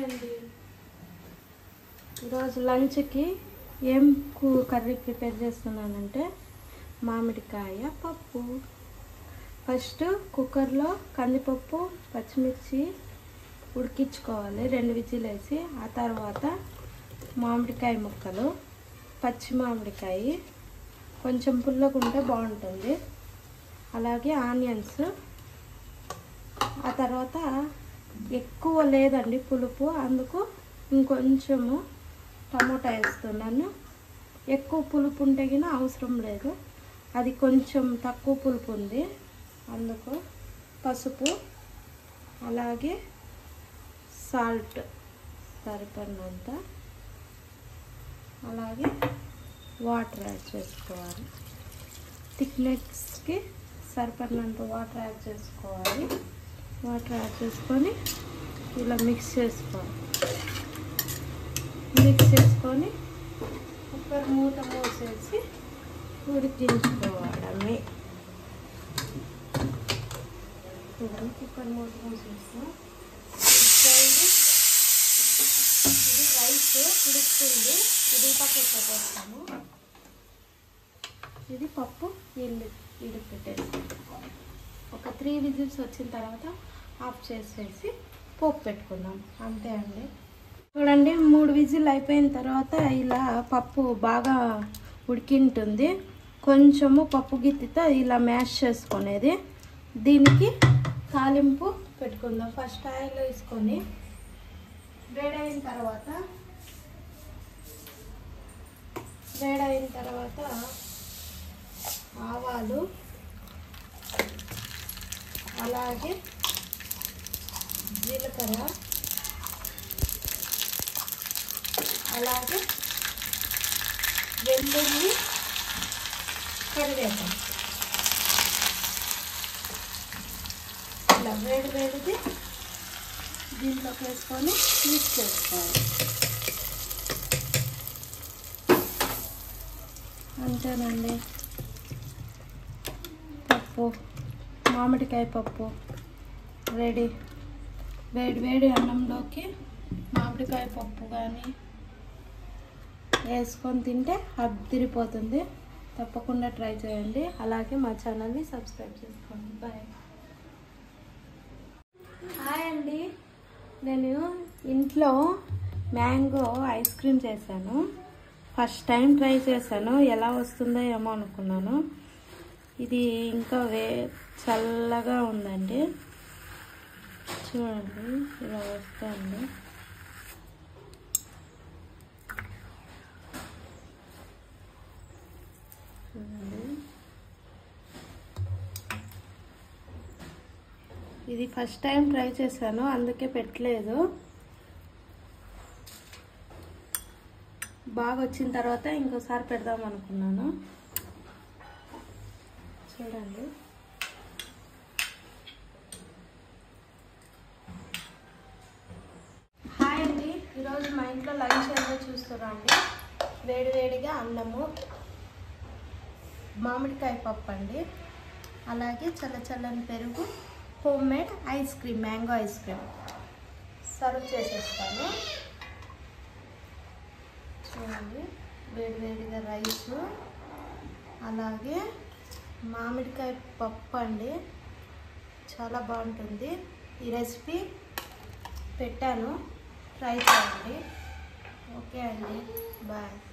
అండి ఈరోజు లంచ్కి ఏం కూ కర్రీ ప్రిపేర్ చేస్తున్నానంటే మామిడికాయ పప్పు ఫస్ట్ కుక్కర్లో కందిపప్పు పచ్చిమిర్చి ఉడికించుకోవాలి రెండు విజిల్ వేసి ఆ తర్వాత మామిడికాయ ముక్కలు పచ్చి మామిడికాయ కొంచెం పుల్లగా ఉంటే బాగుంటుంది అలాగే ఆనియన్స్ ఆ తర్వాత ఎక్కువ లేదండి పులుపు అందుకు ఇంకొంచెము టమోటా వేస్తున్నాను ఎక్కువ పులుపు ఉంటే గిన అవసరం లేదు అది కొంచెం తక్కువ పులుపు ఉంది అందుకు పసుపు అలాగే సాల్ట్ సరిపడినంత అలాగే వాటర్ యాడ్ చేసుకోవాలి థిక్నెస్కి సరిపడినంత వాటర్ యాడ్ చేసుకోవాలి వాటర్ యాడ్ చేసుకొని ఇలా మిక్స్ చేసుకోవాలి మిక్స్ చేసుకొని కుక్కర్ మూత మూసేసి ఉడికించుకోవడమే చూడండి కుక్కర్ మూత మూసేస్తాం ఇది ఇది రైస్ ఉడుకుతుంది ఇది పక్కన పెట్టేస్తాము ఇది పప్పు ఇల్లు ఇడికి పెట్టేస్తాం ఒక త్రీ విజిల్స్ వచ్చిన తర్వాత ఆఫ్ చేసేసి పోపు పెట్టుకుందాం అంతే అండి చూడండి మూడు విజిల్ అయిపోయిన తర్వాత ఇలా పప్పు బాగా ఉడికింటుంది కొంచెము పప్పు గిత్తితో ఇలా మ్యాష్ చేసుకునేది దీనికి తాలింపు పెట్టుకుందాం ఫస్ట్ ఆయిల్ వేసుకొని వేడైన తర్వాత వేడైన తర్వాత ఆవాలు అలాగే జీలకర్ర అలాగే వెల్లుల్లి కరివేపాకు ఇలా వేడి వేడిది దీంట్లోకి వేసుకొని మిక్స్ చేసుకోవాలి అంతేనండి పప్పు మామిడికాయ పప్పు రెడీ వేడి వేడి అన్నంలోకి మామిడికాయ పప్పు కానీ వేసుకొని తింటే అద్దరిపోతుంది తప్పకుండా ట్రై చేయండి అలాగే మా ఛానల్ని సబ్స్క్రైబ్ చేసుకోండి బాయ్ హాయ్ అండి నేను ఇంట్లో మ్యాంగో ఐస్ క్రీమ్ చేశాను ఫస్ట్ టైం ట్రై చేశాను ఎలా వస్తుందో ఏమో అనుకున్నాను ఇది ఇంకా వే చల్లగా ఉందండి చూడండి ఇలా వస్తుంది చూడండి ఇది ఫస్ట్ టైం ట్రై చేశాను అందుకే పెట్టలేదు బాగా వచ్చిన తర్వాత ఇంకోసారి పెడదాం అనుకున్నాను చూడండి హాయ్ అండి ఈరోజు మా ఇంట్లో లంచ్ ఏదో చూస్తున్నాండి వేడి వేడిగా అన్నము మామిడికాయ పప్పు అండి అలాగే చల్ల చల్లని పెరుగు homemade ice cream mango ice cream serve చేసేస్తాను చూడండి వేడి వేడిగా రైస్ అలాగే మామిడికాయ పప్పు అండి చాలా బాగుంటుంది ఈ రెసిపీ పెట్టాను ట్రై చేయండి ఓకే అండి బాయ్